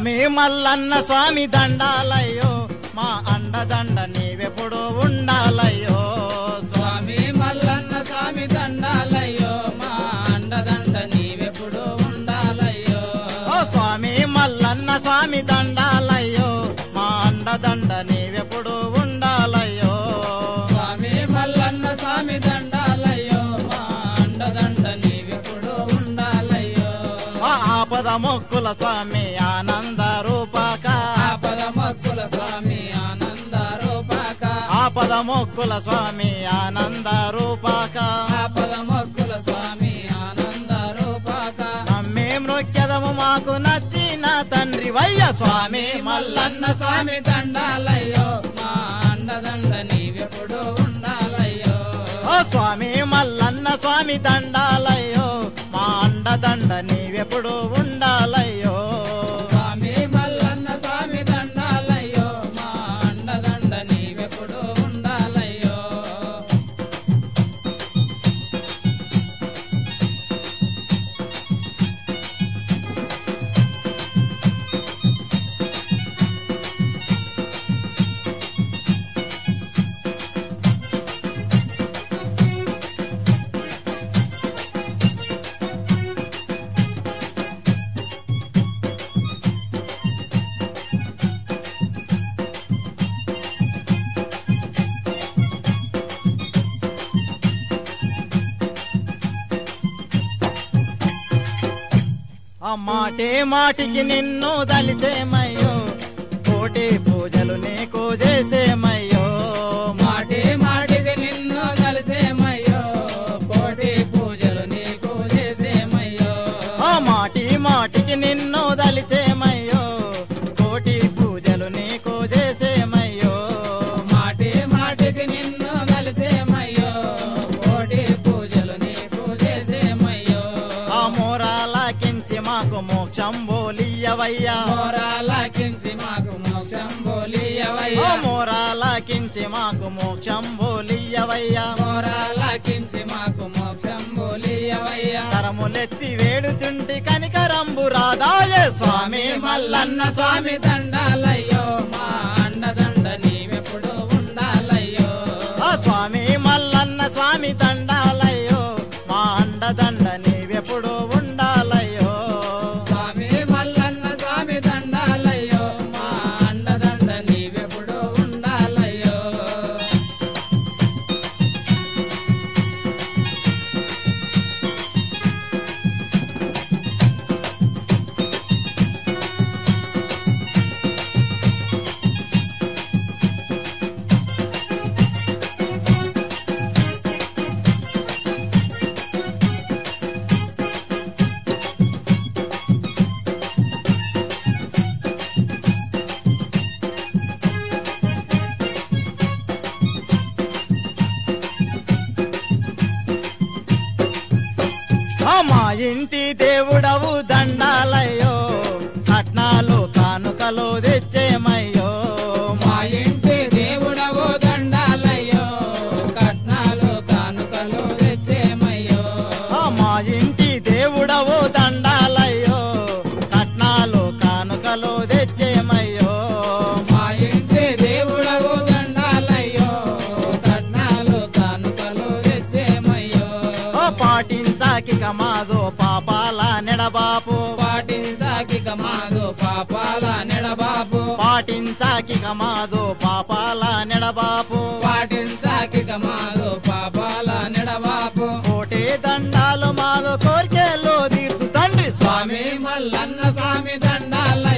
స్వామి మల్లన్న స్వామి దండాలయ్యో మా అండదండ నీవెప్పుడు ఉండాలయ్యో స్వామి స్వామి మల్లన్న స్వామి దండాలయ్యో మా అండదండ నీవెప్పుడు ఉండాలయ్యో ఓ స్వామి మల్లన్న స్వామి దండాలయ్యో మా అండదండ నీవెప్పుడు ఉండాలయ్యో స్వామి మల్లన్న స్వామి దండాలయ్యో మా అండదండ నీవెప్పుడు ఉండాలయ్యో ఆ ఆపద మొక్కుల స్వామి ఆనంద రూపక ఆపద మొక్కుల స్వామి ఆనంద రూపాక ఆపద మొక్కుల స్వామి ఆనంద రూపక ఆపద మొక్కుల స్వామి ఆనంద రూపాక మేం నొక్కెదము మాకు నచ్చిన తండ్రి వయ్య స్వామి మల్లన్న మల్లన్న స్వామి దండాలయ్యో మా అండదండ నీవెప్పుడు ఉండాలయ్యో ఓ స్వామి మల్లన్న స్వామి దండాలయ్యో మా అండదండ నీవెప్పుడు ఉండాలయ్యో స్వామి మల్లన్న స్వామి దండాలయ్యో మా అండదండ నీవెప్పుడు ఉండాలయ్యో ఆ మాటే మాటికి నిన్ను దలితేమయ్యో కోటి పూజలు నీకు చేసేమయ్యో మాటి మాటికి నిన్ను కలిసేమయ్యో కోటి పూజలు నీకు చేసేమయ్యో ఆ మాటి మాటికి నిన్ను దలితేమయ్యో కోటి పూజలు నీకు చేసేమయ్యో మాటి మాటికి నిన్ను కలిసేమయ్యో కోటి పూజలు నీకు చేసేమయ్యో ఆ మోరాలకించి మాకు మోక్షం బోలియవయ్యా మోరాలకించి మాకు మోక్షం ఓ బోలియవయ్యా మోరాలకించి మాకు మోక్షం బోలియవయ్యా మోరాలకించి మాకు మోక్షం బోలియవయ్యా కరములెత్తి వేడుచుంటి కనికరంబు రాదాయ స్వామి స్వామి మల్లన్న స్వామి దండాలయ్యో మా అండదండ నీవెప్పుడు ఉండాలయ్యో ఆ స్వామి మల్లన్న స్వామి దండాలయ్యో మా అండదండ నీవెప్పుడు ఉండాలయ్యో స్వామి మల్లన్న స్వామి దండాలయ్యో మా అండదండ నీవెప్పుడు ఉండాలయ్యో ఆ మా ఇంటి దేవుడవు దండాలయ్యో కట్నాలు కానుకలు తెచ్చేమయ్యో మా ఇంటి దేవుడవు దండాలయ్యో కట్నాలు కానుకలు తెచ్చేమయ్యో ఆ మా ఇంటి దేవుడవు దండాలయ్యో కట్నాలు కానుకలు తెచ్చేమయ్యో మా ఇంటి దేవుడవు దండాలయ్యో కట్నాలు కానుకలు తెచ్చేమయ్యో ఓ పాటించాకి కమాదో పాపాల నెడబాపు పాటించాకి కమాదు పాపాల నెడబాపు పాటించాకి కమాదో పాపాల నెడబాపు పాటించాకి కమాదు పాపాల నెడబాపు కోటే దండాలు మాదో కోరికెల్లో తీర్చు తండ్రి స్వామి స్వామి మల్లన్న స్వామి దండాల